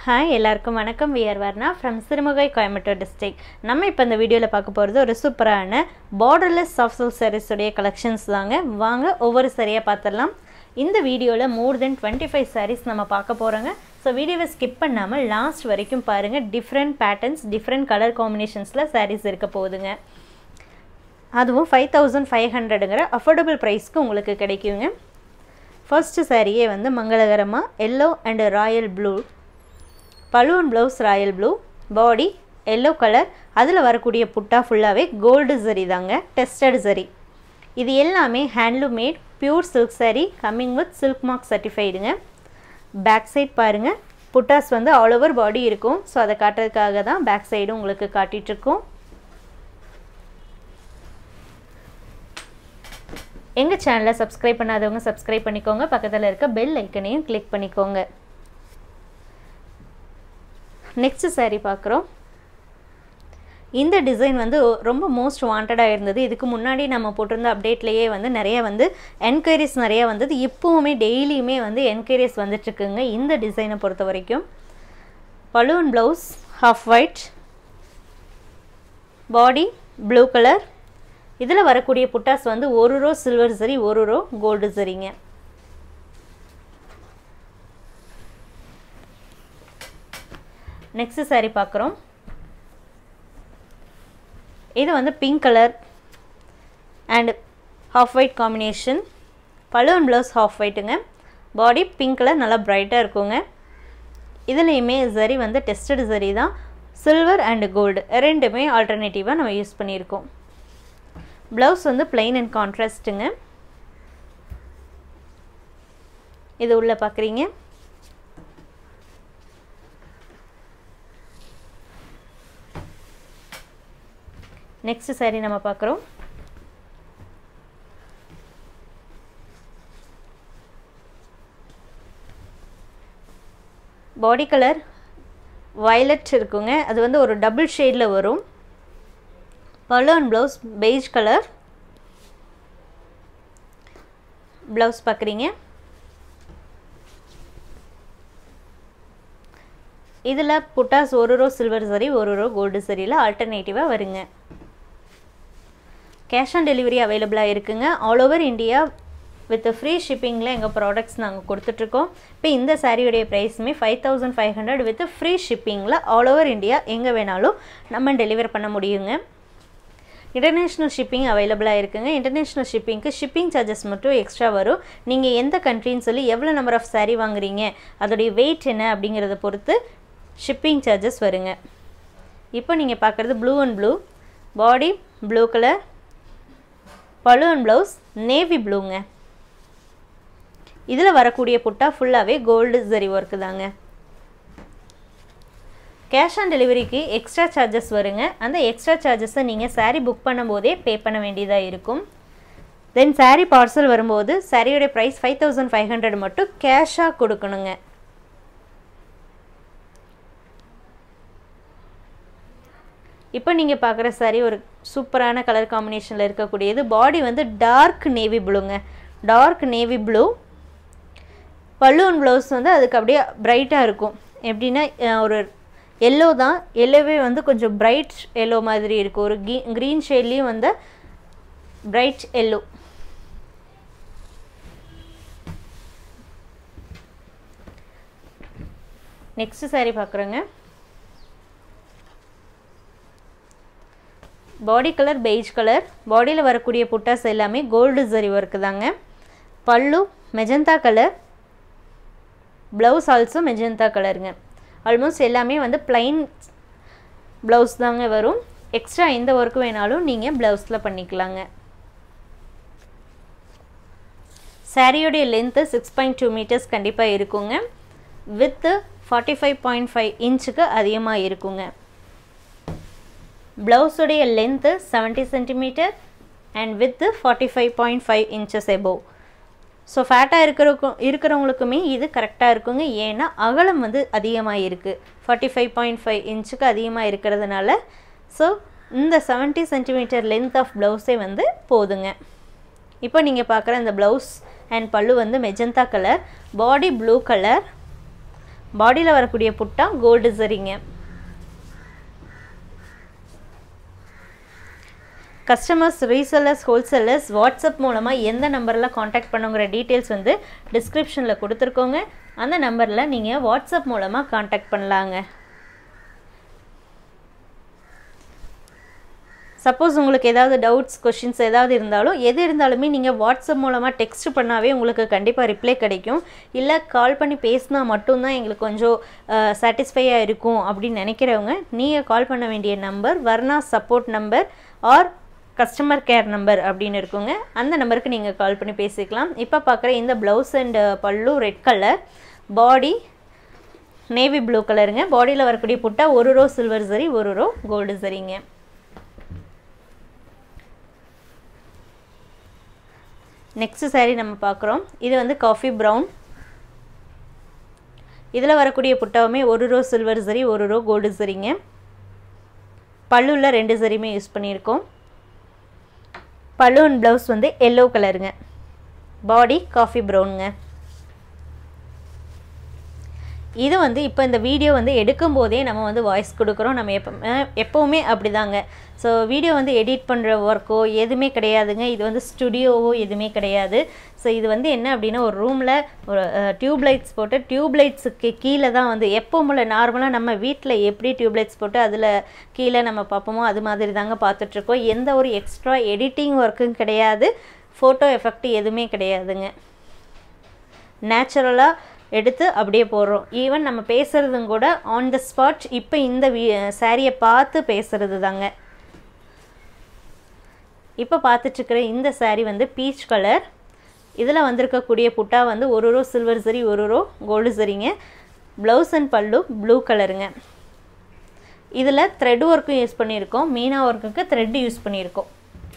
hi எல்லாருக்கும் வணக்கம் we are Varna from Sirumugai Coimbatore district நம்ம இப்போ இந்த வீடியோவில் பார்க்க போகிறது ஒரு சூப்பரான பார்டர்லெஸ் சாஃப்ட் சில்க் சாரீஸுடைய கலெக்ஷன்ஸ் தாங்க வாங்க ஒவ்வொரு சரியாக பார்த்துடலாம் இந்த வீடியோவில் more than twenty five sarees நம்ம பார்க்க போகிறோங்க ஸோ வீடியோவை ஸ்கிப் பண்ணாமல் லாஸ்ட் வரைக்கும் பாருங்கள் டிஃப்ரெண்ட் பேட்டர்ன்ஸ் டிஃப்ரெண்ட் கலர் காம்பினேஷன்ஸில் சாரீஸ் இருக்க போகுதுங்க அதுவும் ஃபைவ் தௌசண்ட் ஃபைவ் ஹண்ட்ரடுங்கிற அஃபோர்டபுள் ப்ரைஸ்க்கு உங்களுக்கு கிடைக்குங்க ஃபர்ஸ்ட் சாரியே வந்து மங்களகரமாக yellow and royal blue balloon blouse royal blue body yellow colour அதில் வரக்கூடிய புட்டா ஃபுல்லாகவே கோல்டு சரி தாங்க டெஸ்டட் சரி இது எல்லாமே handloom made pure silk saree coming with silk mark சர்டிஃபைடுங்க பேக் சைட் பாருங்கள் புட்டாஸ் வந்து ஆல் ஓவர் பாடி இருக்கும் ஸோ அதை காட்டுறதுக்காக தான் பேக் சைடும் உங்களுக்கு காட்டிகிட்ருக்கோம் எங்கள் சேனலை சப்ஸ்கிரைப் பண்ணாதவங்க சப்ஸ்கிரைப் பண்ணிக்கோங்க பக்கத்தில் இருக்க பெல் ஐக்கனையும் கிளிக் பண்ணிக்கோங்க நெக்ஸ்ட் சாரீ பார்க்குறோம் இந்த டிசைன் வந்து ரொம்ப மோஸ்ட் வாண்டடாக இருந்தது இதுக்கு முன்னாடி நம்ம போட்டிருந்த அப்டேட்லேயே வந்து நிறைய வந்து என்கொயரிஸ் நிறையா வந்தது இப்போவுமே டெய்லியுமே வந்து என்கொயரிஸ் வந்துட்டுருக்குங்க இந்த டிசைனை பொறுத்த வரைக்கும் balloon blouse half white body blue colour இதில் வரக்கூடிய புட்டாஸ் வந்து ஒரு ரோ சில்வர் சரி ஒரு ரோ கோல்டு சரிங்க நெக்ஸ்ட் சாரீ பார்க்குறோம் இது வந்து pink colour and half white combination balloon blouse half ஒயிட்டுங்க பாடி பிங்க் கலர் நல்லா ப்ரைட்டாக இருக்குங்க இதுலேயுமே சரி வந்து டெஸ்டட் சரி தான் சில்வர் அண்ட் கோல்டு ரெண்டுமே ஆல்டர்னேட்டிவாக நம்ம யூஸ் பண்ணியிருக்கோம் ப்ளவுஸ் வந்து பிளெயின் அண்ட் கான்ட்ராஸ்ட்டுங்க இது உள்ளே பார்க்குறீங்க நெக்ஸ்ட் சாரீ நம்ம பார்க்குறோம் பாடி கலர் வயலட் இருக்குங்க அது வந்து ஒரு டபுள் ஷேடில் வரும் balloon blouse beige colour blouse பார்க்குறீங்க இதில் புட்டாஸ் ஒரு ரோ சில்வர் சரி ஒரு ரோ கோல்டு சரியில் ஆல்டர்னேட்டிவாக வருங்க கேஷ் ஆன் டெலிவரி அவைலபிளாக இருக்குங்க all over India with free ஷிப்பிங்கில் எங்கள் ப்ராடக்ட்ஸ் நாங்கள் கொடுத்துட்ருக்கோம் இப்போ இந்த சாரியுடைய ப்ரைஸுமே five thousand five hundred with free ஷிப்பிங்கில் ஆல் ஓவர் இந்தியா எங்கே வேணாலும் நம்ம டெலிவர் பண்ண முடியுங்க இன்டர்நேஷ்னல் ஷிப்பிங் அவைலபிளாக இருக்குங்க இன்டர்நேஷ்னல் ஷிப்பிங்க்கு ஷிப்பிங் சார்ஜஸ் மட்டும் எக்ஸ்ட்ரா வரும் நீங்கள் எந்த கண்ட்ரின்னு சொல்லி எவ்வளோ நம்பர் ஆஃப் சாரீ வாங்குறீங்க அதோடைய வெயிட் என்ன அப்படிங்கிறத பொறுத்து ஷிப்பிங் சார்ஜஸ் வருங்க இப்போ நீங்கள் பார்க்குறது blue and blue body blue colour balloon blouse navy ப்ளூங்க இதில் வரக்கூடிய புட்டா ஃபுல்லாகவே கோல்டு ஜரி ஒர்க்கு தாங்க கேஷ் ஆன் டெலிவரிக்கு எக்ஸ்ட்ரா சார்ஜஸ் வருங்க அந்த எக்ஸ்ட்ரா சார்ஜஸை நீங்கள் சாரீ புக் பண்ணும்போதே பே பண்ண வேண்டியதாக இருக்கும் தென் சாரீ பார்சல் வரும்போது சாரியோடைய price five thousand five hundred மட்டும் கேஷாக கொடுக்கணுங்க இப்போ நீங்கள் பார்க்குற சாரீ ஒரு சூப்பரான கலர் காம்பினேஷனில் இருக்கக்கூடியது பாடி வந்து டார்க் நேவி ப்ளூங்க dark navy blue balloon blouse வந்து அதுக்கு அப்படியே ப்ரைட்டாக இருக்கும் எப்படின்னா ஒரு எல்லோ தான் எல்லோவே வந்து கொஞ்சம் பிரைட் எல்லோ மாதிரி இருக்கும் ஒரு கீ க்ரீன் ஷேட்லேயும் வந்து பிரைட் எல்லோ நெக்ஸ்ட் சாரீ பார்க்குறோங்க பாடி கலர் பெய்ஜ் கலர் பாடியில் வரக்கூடிய புட்டாஸ் எல்லாமே கோல்டு ஜரி ஒர்க்கு தாங்க பல்லு magenta colour blouse also magenta கலருங்க ஆல்மோஸ்ட் எல்லாமே வந்து ப்ளைன் ப்ளவுஸ் தாங்க வரும் எக்ஸ்ட்ரா எந்த ஒர்க்கு வேணாலும் நீங்கள் ப்ளவுஸில் பண்ணிக்கலாங்க சாரியோடைய length six point two metres கண்டிப்பாக இருக்குங்க with forty five point five இன்ச்சுக்கு அதிகமாக இருக்குங்க ப்ளவுஸுடைய length seventy centimetre and with forty five point five inches above so ஃபேட்டாக இருக்கிறக்கும் இருக்கிறவங்களுக்குமே இது கரெக்டாக இருக்குங்க ஏன்னா அகலம் வந்து அதிகமாக இருக்குது ஃபார்ட்டி ஃபைவ் பாயிண்ட் ஃபைவ் இன்ச்சுக்கு அதிகமாக இருக்கிறதுனால ஸோ இந்த செவன்ட்டி சென்டிமீட்டர் லென்த் ஆஃப் ப்ளவுஸே வந்து போதுங்க இப்போ நீங்கள் பார்க்குற இந்த ப்ளவுஸ் அண்ட் பல்லு வந்து magenta colour body blue colour பாடியில் வரக்கூடிய புட்டா கோல்டு சரிங்க கஸ்டமர்ஸ் ரீசெல்லர்ஸ் ஹோல்சேலர்ஸ் வாட்ஸ்அப் மூலமாக எந்த நம்பரில் காண்டாக்ட் பண்ணுங்கிற டீட்டெயில்ஸ் வந்து டிஸ்கிரிப்ஷனில் கொடுத்துருக்கோங்க அந்த நம்பரில் நீங்கள் வாட்ஸ்அப் மூலமாக காண்டாக்ட் பண்ணலாங்க சப்போஸ் உங்களுக்கு ஏதாவது டவுட்ஸ் கொஷின்ஸ் ஏதாவது இருந்தாலும் எது இருந்தாலுமே நீங்கள் வாட்ஸ்அப் மூலமாக டெக்ஸ்ட் பண்ணாவே உங்களுக்கு கண்டிப்பாக ரிப்ளை கிடைக்கும் இல்லை கால் பண்ணி பேசினா மட்டும்தான் எங்களுக்கு கொஞ்சம் சாட்டிஸ்ஃபையாக இருக்கும் அப்படின்னு நினைக்கிறவங்க நீங்கள் கால் பண்ண வேண்டிய number Varna support number or customer care number அப்படின்னு இருக்குங்க அந்த நம்பருக்கு நீங்கள் கால் பண்ணி பேசிக்கலாம் இப்போ பார்க்குற இந்த ப்ளவுஸ் அண்ட் பல்லு red colour body navy blue கலருங்க பாடியில் வரக்கூடிய புட்டா ஒரு ரோ சில்வர் சரி ஒரு ரோ கோல்டு சரிங்க நெக்ஸ்ட் சாரீ நம்ம பார்க்குறோம் இது வந்து காஃபி ப்ரௌன் இதில் வரக்கூடிய புட்டாவுமே ஒரு ரோ சில்வர் சரி ஒரு ரோ கோல்டு சரிங்க பல்லுவில் ரெண்டு சரியுமே யூஸ் பண்ணியிருக்கோம் பல்லு அண்ட் ப்ளவுஸ் வந்து எல்லோ கலருங்க பாடி காஃபி ப்ரௌனுங்க இது வந்து இப்போ இந்த வீடியோ வந்து எடுக்கும் போதே நம்ம வந்து வாய்ஸ் கொடுக்குறோம் நம்ம எப்போ எப்போவுமே அப்படி தாங்க ஸோ வீடியோ வந்து எடிட் பண்ணுற ஒர்க்கோ எதுவுமே கிடையாதுங்க இது வந்து ஸ்டுடியோவோ எதுவுமே கிடையாது ஸோ இது வந்து என்ன அப்படின்னா ஒரு ரூமில் ஒரு டியூப் லைட்ஸ் போட்டு டியூப் லைட்ஸுக்கு கீழே தான் வந்து எப்போவும்ல நார்மலாக நம்ம வீட்டில் எப்படி டியூப் லைட்ஸ் போட்டு அதில் கீழே நம்ம பார்ப்போமோ அது மாதிரி தாங்க பார்த்துட்ருக்கோம் எந்த ஒரு எக்ஸ்ட்ரா எடிட்டிங் ஒர்க்கும் கிடையாது ஃபோட்டோ எஃபெக்ட் எதுவுமே கிடையாதுங்க நேச்சுரலாக எடுத்து அப்படியே போடுறோம் ஈவன் நம்ம பேசுகிறதும் கூட ஆன் த ஸ்பாட் இப்போ இந்த வீ சாரியை பார்த்து பேசுகிறது தாங்க இப்போ பார்த்துட்ருக்கிற இந்த சாரீ வந்து பீச் கலர் இதில் வந்திருக்கக்கூடிய புட்டா வந்து ஒரு ரோ சில்வர் சரி ஒரு ரோ கோல்டு சரிங்க ப்ளவுஸ் அண்ட் பல்லு ப்ளூ கலருங்க இதில் த்ரெட் ஒர்க்கும் யூஸ் பண்ணியிருக்கோம் மீனா ஒர்க்குக்கு த்ரெட் யூஸ் பண்ணியிருக்கோம்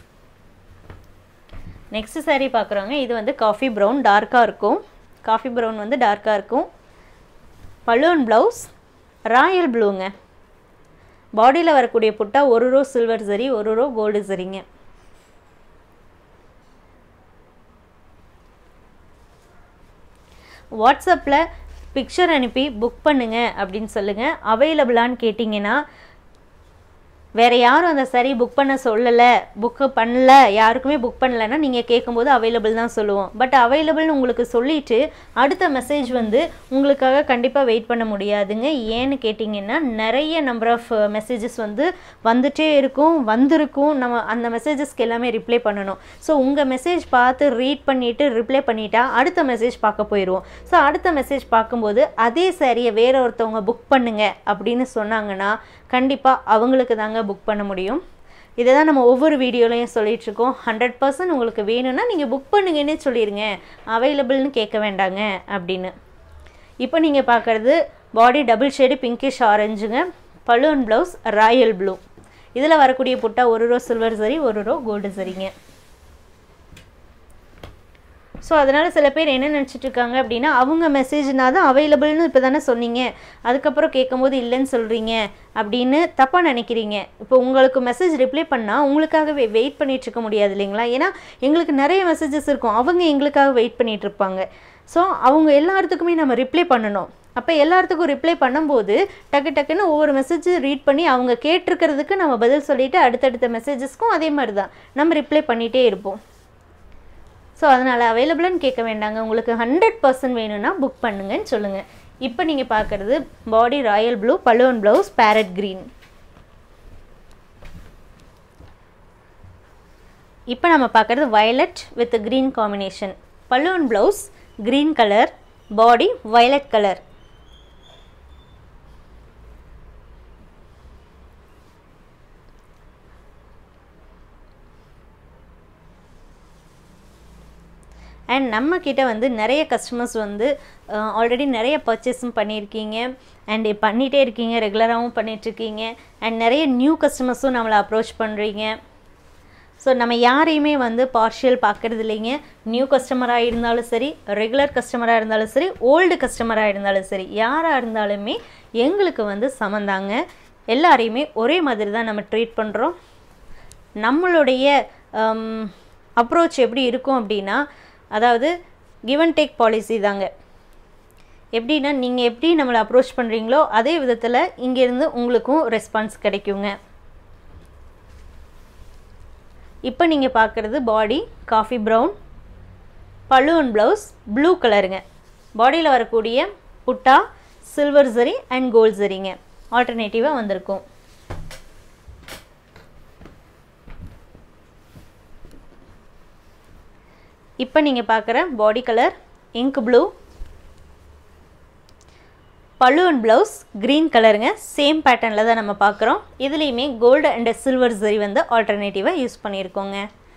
நெக்ஸ்ட் சாரீ பார்க்குறோங்க இது வந்து காஃபி ப்ரௌன் டார்க்காக இருக்கும் காஃபி ப்ரௌன் வந்து டார்க்காக இருக்கும் பலூன் ப்ளவுஸ் ராயல் ப்ளூங்க பாடியில் வரக்கூடிய புட்டா ஒரு ரோ சில்வர் சரி ஒரு ரோ கோல்டு சரிங்க வாட்ஸ்அப்பில் பிக்சர் அனுப்பி புக் பண்ணுங்க அப்படின்னு சொல்லுங்கள் அவைலபிளான்னு கேட்டிங்கன்னா வேறு யாரும் அந்த சரி புக் பண்ண சொல்லலை புக்கு பண்ணல யாருக்குமே புக் பண்ணலைன்னா நீங்கள் கேட்கும்போது அவைலபிள் தான் சொல்லுவோம் பட் அவைலபிள்னு உங்களுக்கு சொல்லிவிட்டு அடுத்த மெசேஜ் வந்து உங்களுக்காக கண்டிப்பாக வெயிட் பண்ண முடியாதுங்க ஏன்னு கேட்டிங்கன்னா நிறைய நம்பர் ஆஃப் மெசேஜஸ் வந்து வந்துட்டே இருக்கும் வந்திருக்கும் நம்ம அந்த மெசேஜஸ்க்கு எல்லாமே ரிப்ளை பண்ணணும் ஸோ உங்கள் மெசேஜ் பார்த்து ரீட் பண்ணிவிட்டு ரிப்ளை பண்ணிட்டா அடுத்த மெசேஜ் பார்க்க போயிடுவோம் ஸோ அடுத்த மெசேஜ் பார்க்கும்போது அதே சாரியை வேற ஒருத்தவங்க புக் பண்ணுங்க அப்படின்னு சொன்னாங்கன்னா கண்டிப்பாக அவங்களுக்கு தாங்க புக் பண்ண முடியும் இதை தான் நம்ம ஒவ்வொரு வீடியோலையும் சொல்லிகிட்ருக்கோம் ஹண்ட்ரட் பர்சன்ட் உங்களுக்கு வேணும்னா நீங்கள் புக் பண்ணுங்கன்னே சொல்லிடுங்க அவைலபிள்னு கேட்க வேண்டாங்க அப்படின்னு இப்போ நீங்கள் பார்க்குறது பாடி டபுள் ஷேடு பிங்கிஷ் ஆரஞ்சுங்க பலூன் ப்ளவுஸ் ராயல் ப்ளூ இதில் வரக்கூடிய புட்டா ஒரு ரோ சில்வர் சரி ஒரு ரோ கோல்டு சரிங்க ஸோ அதனால் சில பேர் என்ன நினச்சிட்டு இருக்காங்க அப்படின்னா அவங்க மெசேஜ்னா தான் அவைலபிள்னு இப்போ தானே சொன்னீங்க அதுக்கப்புறம் கேட்கும்போது இல்லைன்னு சொல்கிறீங்க அப்படின்னு தப்பாக நினைக்கிறீங்க இப்போ உங்களுக்கு மெசேஜ் ரிப்ளை பண்ணால் உங்களுக்காகவே வெயிட் பண்ணிட்டு இருக்க முடியாது இல்லைங்களா ஏன்னா எங்களுக்கு நிறைய மெசேஜஸ் இருக்கும் அவங்க எங்களுக்காக வெயிட் பண்ணிட்டு இருப்பாங்க ஸோ அவங்க எல்லாத்துக்குமே நம்ம ரிப்ளை பண்ணணும் அப்போ எல்லாத்துக்கும் ரிப்ளை பண்ணும்போது டக்கு டக்குன்னு ஒவ்வொரு மெசேஜ் ரீட் பண்ணி அவங்க கேட்டிருக்கிறதுக்கு நம்ம பதில் சொல்லிவிட்டு அடுத்தடுத்த மெசேஜஸ்க்கும் அதே மாதிரி தான் நம்ம ரிப்ளை பண்ணிகிட்டே இருப்போம் ஸோ அதனால் அவைலபிள்னு கேட்க வேண்டாங்க உங்களுக்கு ஹண்ட்ரட் பர்சன்ட் வேணும்னா புக் பண்ணுங்கன்னு சொல்லுங்கள் இப்போ நீங்கள் பார்க்குறது body royal blue balloon blouse parrot green இப்போ நம்ம பார்க்குறது violet with green combination balloon blouse green colour body violet colour and நம்ம கிட்ட வந்து நிறைய கஸ்டமர்ஸ் வந்து ஆல்ரெடி நிறைய பர்ச்சேஸும் பண்ணியிருக்கீங்க அண்ட் பண்ணிகிட்டே இருக்கீங்க ரெகுலராகவும் பண்ணிகிட்ருக்கீங்க அண்ட் நிறைய நியூ கஸ்டமர்ஸும் நம்மளை அப்ரோச் பண்ணுறீங்க ஸோ நம்ம யாரையுமே வந்து பார்ஷியல் பார்க்குறது இல்லைங்க நியூ கஸ்டமராக இருந்தாலும் சரி ரெகுலர் கஸ்டமராக இருந்தாலும் சரி ஓல்டு கஸ்டமராக இருந்தாலும் சரி யாராக இருந்தாலுமே எங்களுக்கு வந்து சமந்தாங்க எல்லாரையுமே ஒரே மாதிரி தான் நம்ம ட்ரீட் பண்ணுறோம் நம்மளுடைய அப்ரோச் எப்படி இருக்கும் அப்படின்னா அதாவது கிவ் அண்ட் டேக் பாலிசி தாங்க எப்படின்னா நீங்கள் எப்படி நம்மளை அப்ரோச் பண்ணுறீங்களோ அதே விதத்தில் இங்கேருந்து உங்களுக்கும் ரெஸ்பான்ஸ் கிடைக்குங்க இப்போ நீங்கள் பார்க்குறது பாடி காஃபி ப்ரௌன் பல்லு அண்ட் ப்ளவுஸ் ப்ளூ கலருங்க பாடியில் வரக்கூடிய புட்டா சில்வர் சரி அண்ட் கோல்ட் சரிங்க ஆல்டர்னேட்டிவாக வந்திருக்கும் இப்போ நீங்கள் பார்க்குற பாடி கலர் இங்க் ப்ளூ பல்லு அண்ட் ப்ளவுஸ் க்ரீன் கலருங்க சேம் பேட்டர்னில் தான் நம்ம பார்க்குறோம் இதுலேயுமே கோல்டு அண்ட் சில்வர் சரி வந்து ஆல்டர்னேட்டிவாக யூஸ் பண்ணியிருக்கோங்க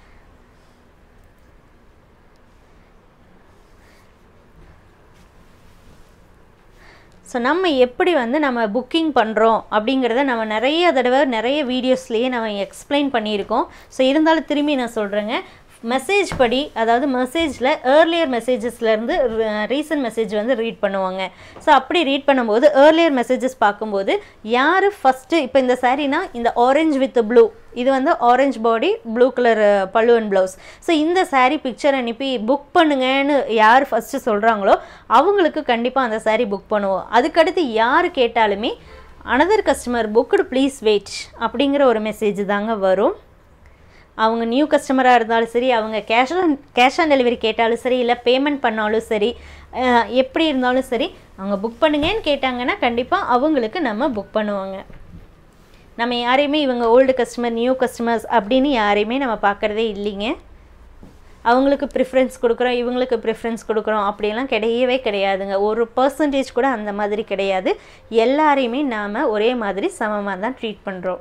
ஸோ நம்ம எப்படி வந்து நம்ம புக்கிங் பண்ணுறோம் அப்படிங்கிறத நம்ம நிறைய தடவை நிறைய வீடியோஸ்லேயே நம்ம எக்ஸ்பிளைன் பண்ணியிருக்கோம் ஸோ இருந்தாலும் திரும்பி நான் சொல்கிறேங்க மெசேஜ் படி அதாவது மெசேஜில் ஏர்லியர் மெசேஜஸ்லேருந்து ரீசன்ட் மெசேஜ் வந்து ரீட் பண்ணுவாங்க ஸோ அப்படி ரீட் பண்ணும்போது ஏர்லியர் மெசேஜஸ் பார்க்கும்போது யார் ஃபஸ்ட்டு இப்போ இந்த சாரீனா இந்த ஆரஞ்ச் வித் ப்ளூ இது வந்து ஆரஞ்ச் பாடி ப்ளூ கலர் பல்லு அண்ட் ப்ளவுஸ் ஸோ இந்த சாரீ பிக்சர் அனுப்பி புக் பண்ணுங்கன்னு யார் ஃபஸ்ட்டு சொல்கிறாங்களோ அவங்களுக்கு கண்டிப்பாக அந்த சாரீ புக் பண்ணுவோம் அதுக்கடுத்து யார் கேட்டாலுமே another customer booked please wait அப்படிங்கிற ஒரு மெசேஜ் தாங்க வரும் அவங்க நியூ கஸ்டமராக இருந்தாலும் சரி அவங்க cash on cash on delivery கேட்டாலும் சரி இல்லை பேமெண்ட் பண்ணாலும் சரி எப்படி இருந்தாலும் சரி அவங்க புக் பண்ணுங்கன்னு கேட்டாங்கன்னா கண்டிப்பாக அவங்களுக்கு நம்ம புக் பண்ணுவாங்க நம்ம யாரையுமே இவங்க ஓல்டு கஸ்டமர் நியூ கஸ்டமர்ஸ் அப்படின்னு யாரையுமே நம்ம பார்க்குறதே இல்லைங்க அவங்களுக்கு ப்ரிஃபரன்ஸ் கொடுக்குறோம் இவங்களுக்கு ப்ரிஃபரன்ஸ் கொடுக்குறோம் அப்படிலாம் கிடையவே கிடையாதுங்க ஒரு பர்சன்டேஜ் கூட அந்த மாதிரி கிடையாது எல்லாரையுமே நாம் ஒரே மாதிரி சமமாக தான் ட்ரீட் பண்ணுறோம்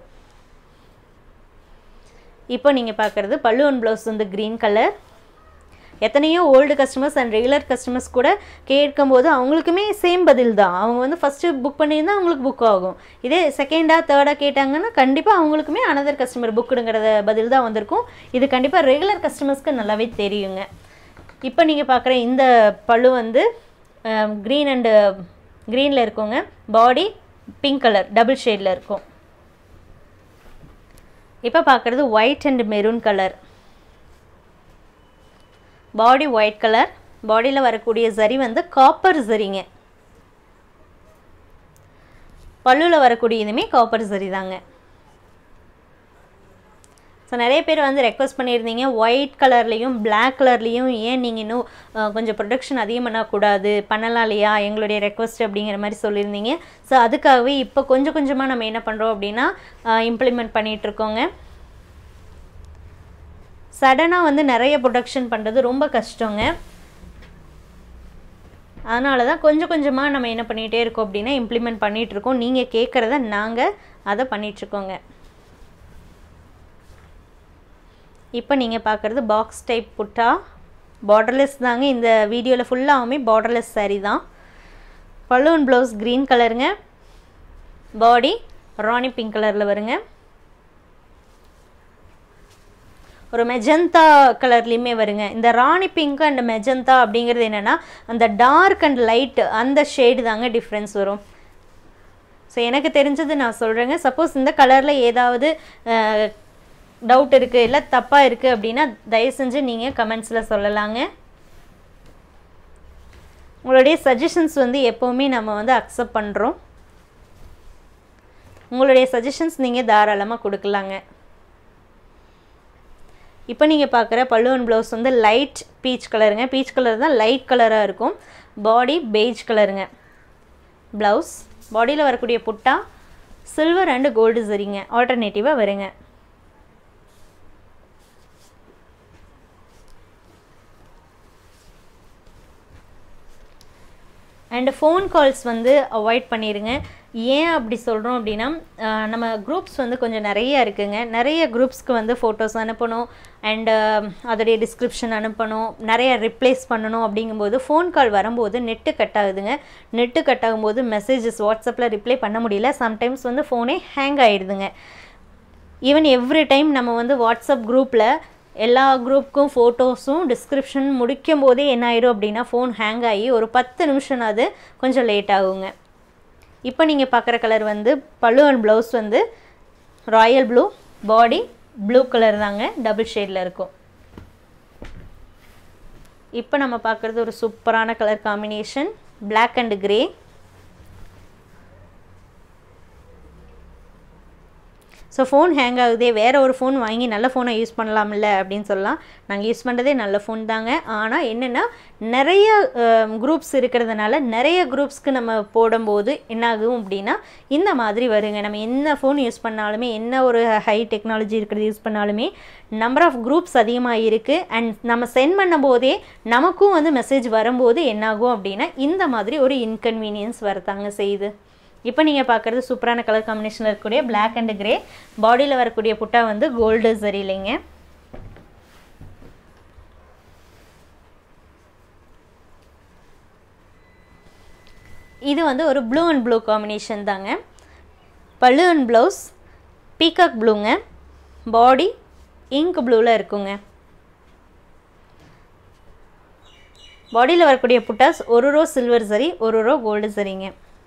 இப்போ நீங்கள் பார்க்குறது பல்லு அண்ட் ப்ளவுஸ் வந்து க்ரீன் கலர் எத்தனையோ old customers and regular customers கூட கேட்கும்போது அவங்களுக்குமே சேம் பதில் தான் அவங்க வந்து ஃபஸ்ட்டு புக் பண்ணியிருந்தால் அவங்களுக்கு புக் ஆகும் இதே செகண்டாக தேர்டாக கேட்டாங்கன்னா கண்டிப்பாக அவங்களுக்குமே அனதர் கஸ்டமர் புக்குடுங்கிறத பதில் தான் வந்திருக்கும் இது கண்டிப்பாக ரெகுலர் கஸ்டமர்ஸ்க்கு நல்லாவே தெரியுங்க இப்போ நீங்கள் பார்க்குற இந்த பழு வந்து க்ரீன் அண்டு க்ரீனில் இருக்குங்க பாடி பிங்க் கலர் டபுள் ஷேடில் இருக்கும் இப்போ பார்க்குறது white and maroon colour body white colour பாடியில் வரக்கூடிய சரி வந்து காப்பர் சரிங்க பல்லுவில் வரக்கூடிய இதுவுமே காப்பர் சரி தாங்க ஸோ நிறைய பேர் வந்து ரெக்வஸ்ட் பண்ணியிருந்தீங்க ஒயிட் கலர்லேயும் பிளாக் கலர்லேயும் ஏன் நீங்கள் இன்னும் கொஞ்சம் ப்ரொடக்ஷன் அதிகம் பண்ணக்கூடாது பண்ணலாம் இல்லையா எங்களுடைய ரெக்வஸ்ட் அப்படிங்கிற மாதிரி சொல்லியிருந்தீங்க ஸோ அதுக்காகவே இப்போ கொஞ்சம் கொஞ்சமாக நம்ம என்ன பண்ணுறோம் அப்படின்னா இம்ப்ளிமெண்ட் பண்ணிகிட்ருக்கோங்க சடனாக வந்து நிறைய ப்ரொடக்ஷன் பண்ணுறது ரொம்ப கஷ்டங்க அதனால தான் கொஞ்சம் கொஞ்சமாக நம்ம என்ன பண்ணிகிட்டே இருக்கோம் அப்படின்னா இம்ப்ளிமெண்ட் பண்ணிகிட்ருக்கோம் நீங்கள் கேட்குறத நாங்கள் அதை பண்ணிகிட்ருக்கோங்க இப்போ நீங்கள் பார்க்குறது பாக்ஸ் டைப் புட்டா பார்டர்லெஸ் தாங்க இந்த வீடியோவில் ஃபுல்லாகவுமே பார்டர்லெஸ் சாரீ தான் பலூன் ப்ளவுஸ் க்ரீன் கலருங்க பாடி ராணி பிங்க் கலரில் வருங்க ஒரு மெஜந்தா கலர்லேயுமே வருங்க இந்த ராணி பிங்க் அண்ட் மெஜந்தா அப்படிங்கிறது என்னென்னா அந்த டார்க் அண்ட் லைட் அந்த ஷேடு தாங்க டிஃப்ரென்ஸ் வரும் ஸோ எனக்கு தெரிஞ்சது நான் சொல்கிறேங்க சப்போஸ் இந்த கலரில் ஏதாவது டவுட் இருக்குது இல்லை தப்பாக இருக்குது அப்படின்னா தயவு செஞ்சு நீங்கள் கமெண்ட்ஸில் சொல்லலாங்க உங்களுடைய சஜஷன்ஸ் வந்து எப்போவுமே நம்ம வந்து அக்செப்ட் பண்ணுறோம் உங்களுடைய சஜஷன்ஸ் நீங்கள் தாராளமாக கொடுக்கலாங்க இப்போ நீங்கள் பார்க்குற பல்லுவன் ப்ளவுஸ் வந்து லைட் பீச் கலருங்க பீச் கலர் தான் லைட் கலராக இருக்கும் பாடி பெய்ஜ் கலருங்க ப்ளவுஸ் பாடியில் வரக்கூடிய புட்டா சில்வர் அண்டு கோல்டு சரிங்க ஆல்டர்னேட்டிவாக வருங்க அண்டு ஃபோன் கால்ஸ் வந்து அவாய்ட் பண்ணிடுங்க ஏன் அப்படி சொல்கிறோம் அப்படின்னா நம்ம குரூப்ஸ் வந்து கொஞ்சம் நிறைய இருக்குங்க நிறைய குரூப்ஸ்க்கு வந்து ஃபோட்டோஸ் அனுப்பணும் அண்டு அதோடைய டிஸ்கிரிப்ஷன் அனுப்பணும் நிறைய ரிப்ளேஸ் பண்ணணும் அப்படிங்கும்போது ஃபோன் கால் வரும்போது நெட்டு கட் ஆகுதுங்க நெட்டு கட் ஆகும்போது மெசேஜஸ் வாட்ஸ்அப்பில் ரிப்ளை பண்ண முடியல சம்டைம்ஸ் வந்து ஃபோனே ஹேங் ஆகிடுதுங்க ஈவன் எவ்ரி டைம் நம்ம வந்து வாட்ஸ்அப் குரூப்பில் எல்லா குரூப்புக்கும் ஃபோட்டோஸும் டிஸ்கிரிப்ஷன் முடிக்கும் போதே என்ன ஆயிடும் அப்படின்னா ஃபோன் ஹேங் ஆகி ஒரு பத்து நிமிஷம் அது கொஞ்சம் லேட் ஆகுங்க இப்போ நீங்கள் பார்க்குற கலர் வந்து பல்லு அண்ட் ப்ளவுஸ் வந்து royal blue body blue colour தாங்க டபுள் ஷேடில் இருக்கும் இப்போ நம்ம பார்க்குறது ஒரு சூப்பரான colour combination Black and grey so phone hang ஆகுதே வேறு ஒரு ஃபோன் வாங்கி நல்ல ஃபோனை யூஸ் பண்ணலாம்ல அப்படின்னு சொல்லலாம் நாங்கள் யூஸ் பண்ணுறதே நல்ல ஃபோன் தாங்க ஆனால் என்னென்னா நிறைய குரூப்ஸ் இருக்கிறதுனால நிறைய குரூப்ஸ்க்கு நம்ம போடும்போது என்ன ஆகும் அப்படின்னா இந்த மாதிரி வருங்க நம்ம என்ன ஃபோன் யூஸ் பண்ணாலுமே என்ன ஒரு ஹை டெக்னாலஜி இருக்கிறது யூஸ் பண்ணாலுமே நம்பர் ஆஃப் குரூப்ஸ் அதிகமாக இருக்குது அண்ட் நம்ம சென்ட் பண்ணும் போதே நமக்கும் வந்து மெசேஜ் வரும்போது என்னாகும் அப்படின்னா இந்த மாதிரி ஒரு இன்கன்வீனியன்ஸ் வரத்தாங்க செய்யுது இப்போ நீங்கள் பார்க்குறது சூப்பரான கலர் காம்பினேஷனில் இருக்கக்கூடிய Black அண்ட் கிரே பாடியில் வரக்கூடிய புட்டா வந்து கோல்டு சரியில்லைங்க இது வந்து ஒரு ப்ளூ அண்ட் ப்ளூ காம்பினேஷன் தாங்க பல்லு அண்ட் ப்ளவுஸ் பீகாக் ப்ளூங்க பாடி இங்க் ப்ளூவில் இருக்குங்க பாடியில் வரக்கூடிய புட்டாஸ் ஒரு ரோ சில்வர் சரி ஒரு ரோ கோல்டு சரிங்க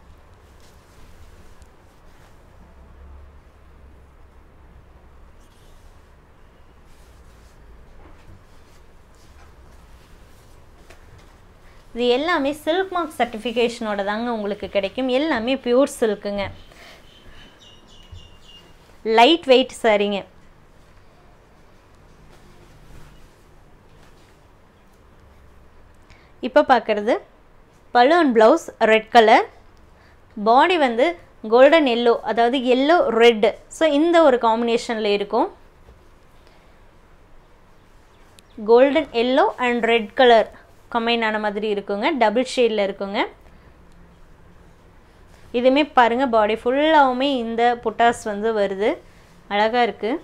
இது எல்லாமே சில்க் மார்க் சர்டிஃபிகேஷனோட தாங்க உங்களுக்கு கிடைக்கும் எல்லாமே பியூர் சில்க்குங்க லைட் வெயிட் சாரிங்க இப்போ பார்க்குறது balloon blouse red colour body வந்து கோல்டன் எல்லோ அதாவது எல்லோ ரெட்டு ஸோ இந்த ஒரு காம்பினேஷனில் இருக்கும் golden yellow and red colour combine ஆன மாதிரி இருக்குங்க டபுள் ஷேடில் இருக்குங்க இதுவுமே பாருங்கள் பாடி ஃபுல்லாகவுமே இந்த புட்டாஸ் வந்து வருது அழகாக இருக்குது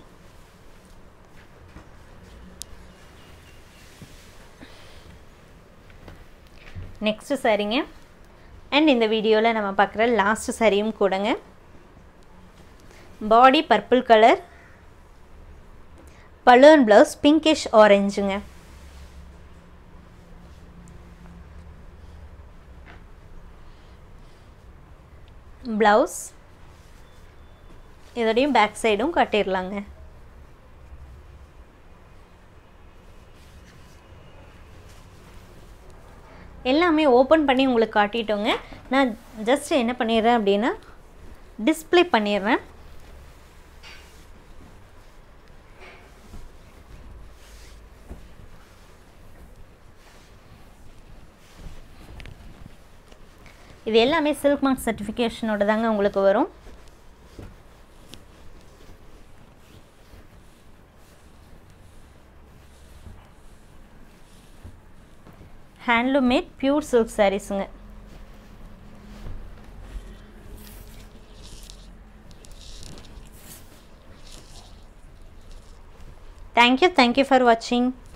நெக்ஸ்ட்டு சரிங்க அண்ட் இந்த வீடியோவில் நம்ம பார்க்குற லாஸ்ட்டு சரியும் கூடங்க body purple colour balloon blouse pinkish ஆரஞ்சுங்க ப்ளவுஸ் இதோடையும் பேக் சைடும் கட்டிடலாங்க எல்லாமே ஓப்பன் பண்ணி உங்களுக்கு காட்டிட்டோங்க நான் ஜஸ்ட் என்ன பண்ணிடுறேன் அப்படின்னா டிஸ்பிளே பண்ணிடுறேன் இது எல்லாமே சில்க் மார்க் சர்டிஃபிகேஷனோட தாங்க உங்களுக்கு வரும் ஹேண்ட்லூம் மேட் பியூர் சில்க் சாரீஸுங்க தேங்க்யூ தேங்க்யூ ஃபார் வாட்சிங்